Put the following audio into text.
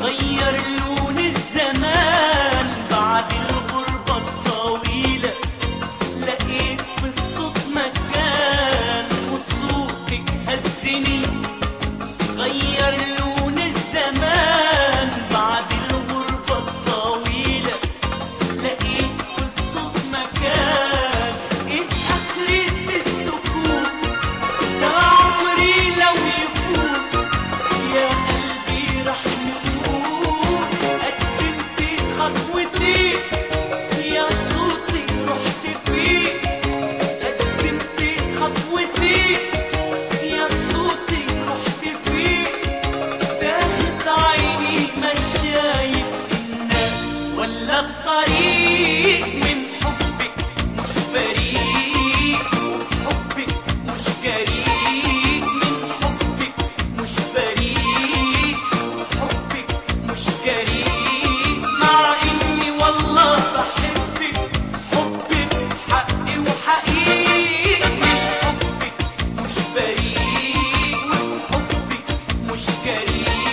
غير لون الزمان بعد الغربة الطويلة لقيت في الصوت مكان وصوتك هزني غير لون الزمان بعد الغربة الطويلة لقيت في الصوت مكان إيه آخرة السكوت ده عمري لو يفوت يا قلبي رح نقول قدمت خطوتي يا صوتي رحت فيه قدمت خطوتي يا صوتي رحت فيه داهت عيني ما شايف الناس ولا الطريق من حبك مش بريء وفي حبك مش جريء من حبك مش بريء وفي حبك مش جريء مع اني والله بحبك حبك حق وحقيقي من حبك مش بريء وفي حبك مش جريء